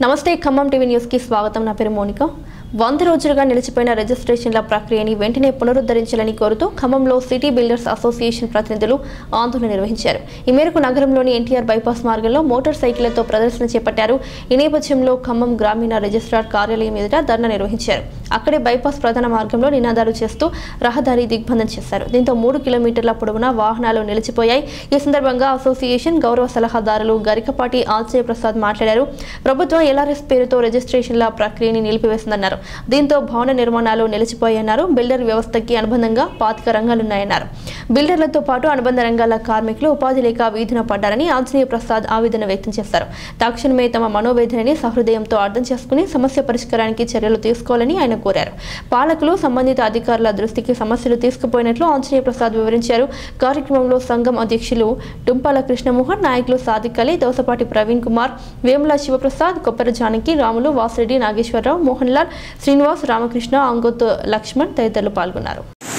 నమస్తే Khammam TV news కి స్వాగతం నా పేరు మోనిక వంద రోజులుగా నిలిచిపోయిన రిజిస్ట్రేషన్ల ప్రక్రియని వెంటనే పునరుద్ధరించాలని కోరుతూ ఖమ్మంలో సిటీ బిల్డర్స్ అసోసియేషన్ ప్రతినిధులు ఆందోళన నిర్వహించారు ఈ మేరకు నగరంలోని ఎన్టీఆర్ బైపాస్ మార్గంలో మోటార్ సైకిళ్లతో ప్రదర్శన చేపట్టారు ఈ నేపథ్యంలో ఖమ్మం గ్రామీణ రిజిస్ట్రార్ కార్యాలయం ఎదుట ధర్నా నిర్వహించారు అక్కడే బైపాస్ ప్రధాన మార్గంలో నినాదాలు చేస్తూ రహదారి దిగ్బంధం చేశారు దీంతో మూడు కిలోమీటర్ల పొడవునా వాహనాలు నిలిచిపోయాయి ఈ సందర్భంగా అసోసియేషన్ గౌరవ సలహాదారులు గరికపాటి ఆచయ ప్రసాద్ మాట్లాడారు ప్రభుత్వం ఎల్ఆర్ఎస్ పేరుతో రిజిస్ట్రేషన్ల ప్రక్రియని నిలిపివేసిందన్నారు దీంతో భవన నిర్మాణాలు నిలిచిపోయాయన్నారు బిల్డర్ వ్యవస్థకి అనుబంధంగా పాతిక రంగాలున్నాయన్నారు బిల్డర్లతో పాటు అనుబంధ రంగాల కార్మికులు ఉపాధి లేక వీధిన పడ్డారని ఆంజనేయ ప్రసాద్ ఆవేదన వ్యక్తం చేశారు తక్షణమే తమ మనోవేదనని సహృదయంతో అర్థం చేసుకుని సమస్య పరిష్కారానికి చర్యలు తీసుకోవాలని ఆయన కోరారు పాలకులు సంబంధిత అధికారుల దృష్టికి సమస్యలు తీసుకుపోయినట్లు ఆంజనేయ ప్రసాద్ వివరించారు కార్యక్రమంలో సంఘం అధ్యక్షులు డుంపాల కృష్ణమోహన్ నాయకులు సాదిక్ అలీ దోసపాటి ప్రవీణ్ కుమార్ వేముల శివప్రసాద్ కొప్పర జానకి రాములు వాసిరెడ్డి నాగేశ్వరరావు మోహన్ లాల్ శ్రీనివాస్ రామకృష్ణ అంగోత్ లక్ష్మణ్ తదితరులు పాల్గొన్నారు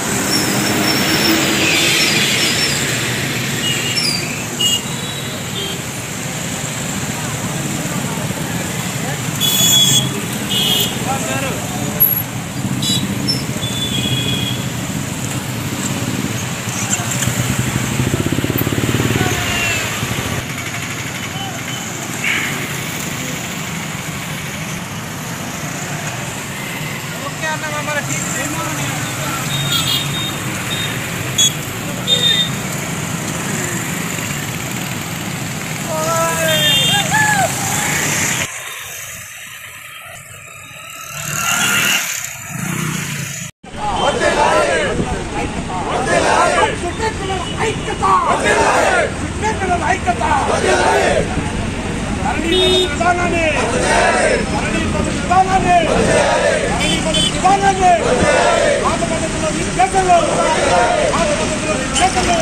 ఐక్యత ఐక్యత ధరణి విధానాన్ని ధరణి విధానాన్ని ధరణి విధానాన్ని పాత పద్ధతిలో నిర్దేశంలో పాత పద్ధతిలో నిర్దేశంలో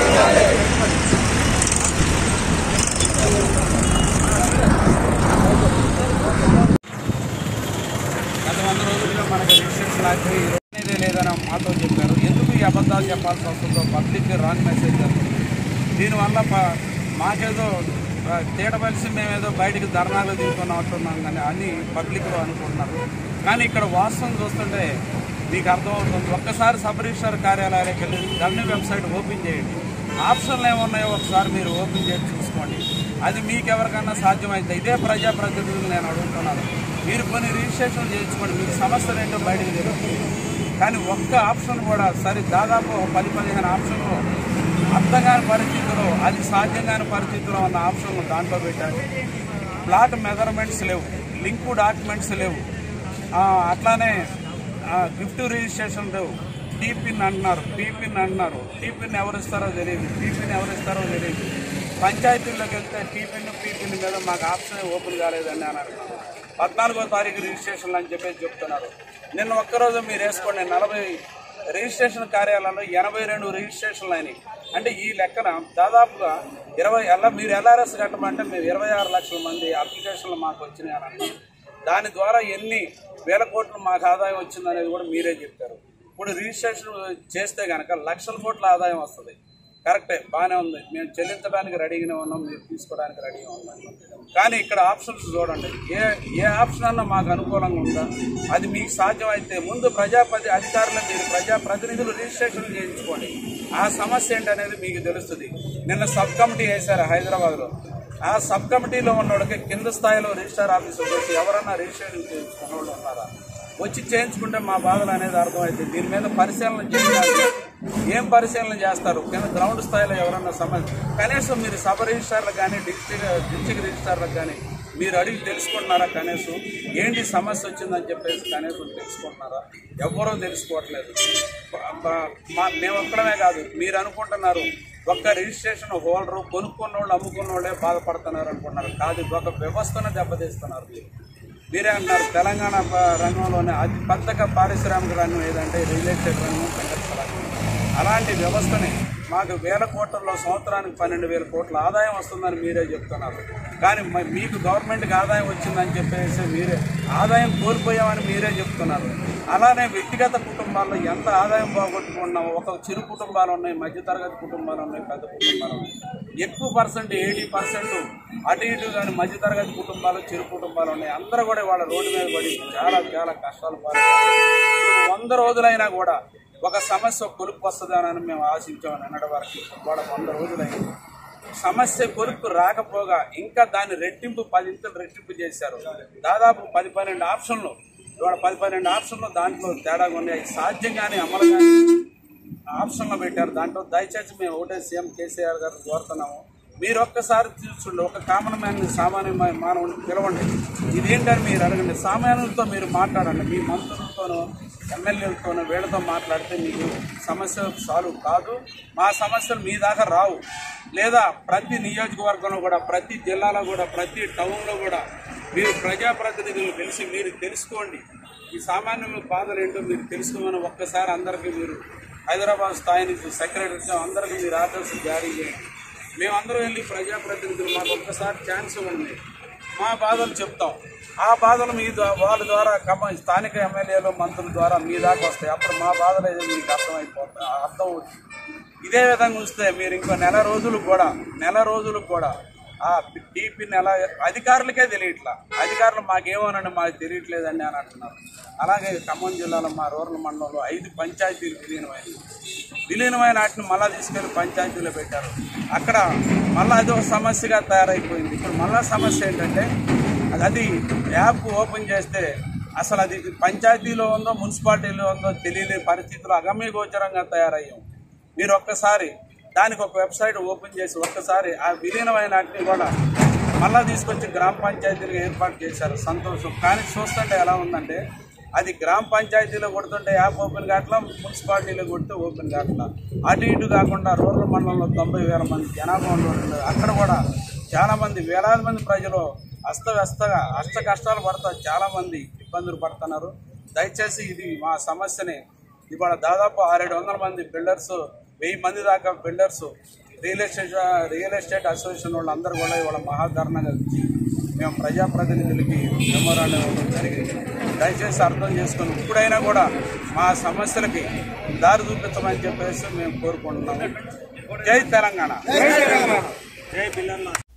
గత వంద రోజులుగా మనకి రిస్ట్రిక్షన్ లాంటి అనేది లేదని మాతో చెప్పారు ఎందుకు ఈ అబద్ధాలు చెప్పాల్సి వస్తుందో పబ్లిక్ రాంగ్ మెసేజ్ జరుగుతుంది దీనివల్ల ప- మాకేదో ఆ, తేటపలిసి మేమేదో బయటికి ధర్నాలు తీసుకుని అంటున్నాం కానీ అని పబ్లిక్లో అనుకుంటున్నారు కానీ ఇక్కడ వాస్తవం చూస్తుంటే మీకు అర్థమవుతుంది ఒక్కసారి సబ్ రిజిస్టర్ కార్యాలయాలకు వెళ్ళి ధరణి వెబ్సైట్ ఓపెన్ చేయండి ఆప్షన్లు ఏమున్నాయో ఒకసారి మీరు ఓపెన్ చేసి చూసుకోండి అది మీకు ఎవరికన్నా సాధ్యమైతే ఇదే ప్రజాప్రతినిధులు నేను అడుగుతున్నాను మీరు కొన్ని రిజిస్ట్రేషన్ చేయించుకోండి మీకు సమస్యలు ఏంటో బయటకు తెలుస్తుంది కానీ ఒక్క ఆప్షన్ కూడా సరే దాదాపు ఒక పది పదిహేను ఆప్షన్లు అర్థం కాని పరిస్థితుల్లో అది సాధ్యం కాని పరిస్థితుల్లో ఉన్న ఆప్షన్లు దాంట్లో పెట్టారు ప్లాట్ మెజర్మెంట్స్ లేవు లింకు డాక్యుమెంట్స్ లేవు ఆ, అట్లానే గిఫ్ట్ రిజిస్ట్రేషన్ లేవు టీ పిన్ అంటున్నారు పీ పిన్ అంటున్నారు టీ పిన్ ఎవరు ఇస్తారో తెలియదు పీ పిన్ ఎవరు ఇస్తారో తెలియదు పంచాయతీల్లోకి వెళ్తే టీ పిన్ పీ పిన్ మీద మాకు ఆప్షన్ ఓపెన్ కాలేదండి అని అంటున్నారు పద్నాలుగో తారీఖు రిజిస్ట్రేషన్లు అని చెప్పేసి చెప్తున్నారు నిన్న ఒక్కరోజు మీరు వేసుకోండి నలభై రిజిస్ట్రేషన్ కార్యాలయంలో ఎనభై రెండు రిజిస్ట్రేషన్లు అయినాయి అంటే ఈ లెక్కన దాదాపుగా ఇరవై ఎలా మీరు ఎల్ఆర్ఎస్ కట్టమంటే మేము ఇరవై ఆరు లక్షల మంది అప్లికేషన్లు మాకు వచ్చినాయి అని అంటున్నారు దాని ద్వారా ఎన్ని వేల కోట్లు మాకు ఆదాయం వచ్చిందనేది కూడా మీరే చెప్పారు ఇప్పుడు రిజిస్ట్రేషన్ చేస్తే కనుక లక్షల కోట్ల ఆదాయం వస్తుంది కరెక్టే బాగానే ఉంది మేము చెల్లించడానికి రెడీగానే ఉన్నాం మీరు తీసుకోవడానికి రెడీగా ఉన్నాం కానీ ఇక్కడ ఆప్షన్స్ చూడండి ఏ ఏ ఆప్షన్ అన్నా మాకు అనుకూలంగా ఉందా అది మీకు సాధ్యమైతే ముందు ప్రజాపతి అధికారులు మీరు ప్రజాప్రతినిధులు రిజిస్ట్రేషన్ చేయించుకోండి ఆ సమస్య ఏంటనేది మీకు తెలుస్తుంది నిన్న సబ్ కమిటీ వేశారు హైదరాబాద్లో ఆ సబ్ కమిటీలో ఉన్నోళ్ళకి కింద స్థాయిలో రిజిస్టర్ ఆఫీసర్ వచ్చి ఎవరన్నా రిజిస్ట్రేషన్ చేయించుకున్న వాళ్ళు ఉన్నారా వచ్చి చేయించుకుంటే మా బాధలు అనేది అర్థమవుతుంది దీని మీద పరిశీలన చేయడానికి ఏం పరిశీలన చేస్తారు కింద గ్రౌండ్ స్థాయిలో ఎవరన్నా సమస్య కనీసం మీరు సబ్ రిజిస్టార్లకు కానీ డిస్ట్రిక్ట్ డిస్ట్రిక్ట్ రిజిస్టార్లకు కానీ మీరు అడిగి తెలుసుకుంటున్నారా కనీసం ఏంటి సమస్య వచ్చిందని చెప్పేసి కనీసం తెలుసుకుంటున్నారా ఎవరో తెలుసుకోవట్లేదు బ- బ- మా మేము ఒక్కడమే కాదు మీరు అనుకుంటున్నారు ఒక్క రిజిస్ట్రేషన్ హోల్డర్ కొనుక్కున్న వాళ్ళు అమ్ముకున్న వాళ్ళే బాధపడుతున్నారు అనుకుంటున్నారు కాదు ఒక వ్యవస్థను దెబ్బతీస్తున్నారు మీరు మీరే అంటున్నారు తెలంగాణ ప- రంగంలోనే అతి పెద్దగా పారిశ్రామిక రంగం ఏదంటే రియల్ ఎస్టేట్ రంగం సంగతి రంగం అలాంటి వ్యవస్థని మాకు వేల కోట్లలో సంవత్సరానికి పన్నెండు వేల కోట్ల ఆదాయం వస్తుందని మీరే చెప్తున్నారు కానీ మ- మీకు గవర్నమెంట్కి ఆదాయం వచ్చిందని చెప్పేసి మీరే ఆదాయం కోల్పోయామని మీరే చెప్తున్నారు అలానే వ్యక్తిగత కుటుంబాల్లో ఎంత ఆదాయం పోగొట్టుకున్నామో ఒక చిరు కుటుంబాలు ఉన్నాయి మధ్యతరగతి కుటుంబాలు ఉన్నాయి పెద్ద కుటుంబాలు ఉన్నాయి ఎక్కువ పర్సెంట్ ఎయిటీ పర్సెంట్ అటు ఇటు కానీ మధ్యతరగతి కుటుంబాలు చిరు కుటుంబాలు ఉన్నాయి అందరూ కూడా వాళ్ళ రోడ్డు మీద పడి చాలా చాలా కష్టాలు పాల్గొన్నారు ఇప్పుడు వంద రోజులైనా కూడా ఒక సమస్య కొలుపు వస్తుందని మేము ఆశించాము నిన్నటి వరకు వాళ్ళ వంద రోజులైంది సమస్య కొలుపు రాకపోగా ఇంకా దాన్ని రెట్టింపు పదింతలు రెట్టింపు చేశారు దాదాపు పది పన్నెండు ఆప్షన్లు ఇవాళ పది పన్నెండు ఆప్షన్లు దాంట్లో తేడాగా ఉన్నాయి సాధ్యంగానే అమలు కానీ ఆప్షన్లో పెట్టారు దాంట్లో దయచేసి మేము ఒకటే సీఎం కేసీఆర్ గారు కోరుతున్నాము మీరు ఒక్కసారి చూసుకోండి ఒక కామన్ మ్యాన్ సామాన్య మా- మానవుని పిలవండి ఇదేంటని మీరు అడగండి సామాన్యులతో మీరు మాట్లాడండి మీ మంత్రులతోనో ఎమ్మెల్యేలతోనో వీళ్ళతో మాట్లాడితే మీకు సమస్య సాల్వ్ కాదు మా సమస్యలు మీ దాకా రావు లేదా ప్రతి నియోజకవర్గంలో కూడా ప్రతి జిల్లాలో కూడా ప్రతి టౌన్లో కూడా మీరు ప్రజాప్రతినిధులు తెలిసి మీరు తెలుసుకోండి ఈ సామాన్యుల బాధలు ఏంటో మీరు తెలుసుకోమని ఒక్కసారి అందరికీ మీరు హైదరాబాద్ స్థాయి నుంచి సెక్రటరీ అందరికీ మీరు ఆదేశం జారీ చేయండి మేమందరం వెళ్ళి ప్రజాప్రతినిధులు మాకు ఒక్కసారి ఛాన్స్ ఇవ్వండి మా బాధలు చెప్తాం ఆ బాధలు మీ ద్వా- వాళ్ళ ద్వారా కమ స్థానిక ఎమ్మెల్యేలు మంత్రుల ద్వారా మీ దాకా వస్తాయి అప్పుడు మా బాధలు ఏదో మీకు అర్థమైపోతాయి అర్థం అవుతుంది ఇదే విధంగా ఉంచితే మీరు ఇంకో నెల రోజులు కూడా నెల రోజులు కూడా ఆ టీపీ నెల అధికారులకే తెలియట్లా అధికారులు మాకేమోనండి మాకు తెలియట్లేదండి అని అంటున్నారు అలాగే ఖమ్మం జిల్లాలో మా రూరల్ మండలంలో ఐదు పంచాయతీలు విలీనమైనవి విలీనమైన వాటిని మళ్ళా తీసుకెళ్లి పంచాయతీలో పెట్టారు అక్కడ మళ్ళీ అది ఒక సమస్యగా తయారైపోయింది ఇప్పుడు మళ్ళా సమస్య ఏంటంటే అది యాప్ ఓపెన్ చేస్తే అసలు అది పంచాయతీలో ఉందో మున్సిపాలిటీలో ఉందో తెలియని పరిస్థితుల్లో అగమ్య గోచరంగా తయారయ్యాం మీరు ఒక్కసారి దానికి ఒక వెబ్సైట్ ఓపెన్ చేసి ఒక్కసారి ఆ విలీనమైన వాటిని కూడా మళ్ళా తీసుకొచ్చి గ్రామ పంచాయతీలుగా ఏర్పాటు చేశారు సంతోషం కానీ చూస్తుంటే ఎలా ఉందంటే అది గ్రామ పంచాయతీలో కొడుతుంటే యాప్ ఓపెన్ కావట్లా మున్సిపాలిటీలో కొడితే ఓపెన్ కావట్లా అటు ఇటు కాకుండా రూరల్ మండలంలో తొంభై వేల మంది జనాభా ఉండడం అక్కడ కూడా చాలా మంది వేలాది మంది ప్రజలు అస్తవ్యస్తగా అష్ట కష్టాలు పడతా చాలా మంది ఇబ్బందులు పడుతున్నారు దయచేసి ఇది మా సమస్యని ఇవాళ దాదాపు ఆరేడు వందల మంది బిల్డర్స్ వెయ్యి మంది దాకా builders real estate real estate association వాళ్ళందరూ కూడా ఇవాళ మహాధరణగా ఇచ్చి మేము ప్రజాప్రతినిధులకి మెమోరాండం ఇవ్వడం జరిగింది దయచేసి అర్థం చేసుకొని ఇప్పుడైనా కూడా మా సమస్యలకి దారి చూపించమని చెప్పేసి మేము కోరుకుంటున్నాము జై తెలంగాణ జై బిల్లన్న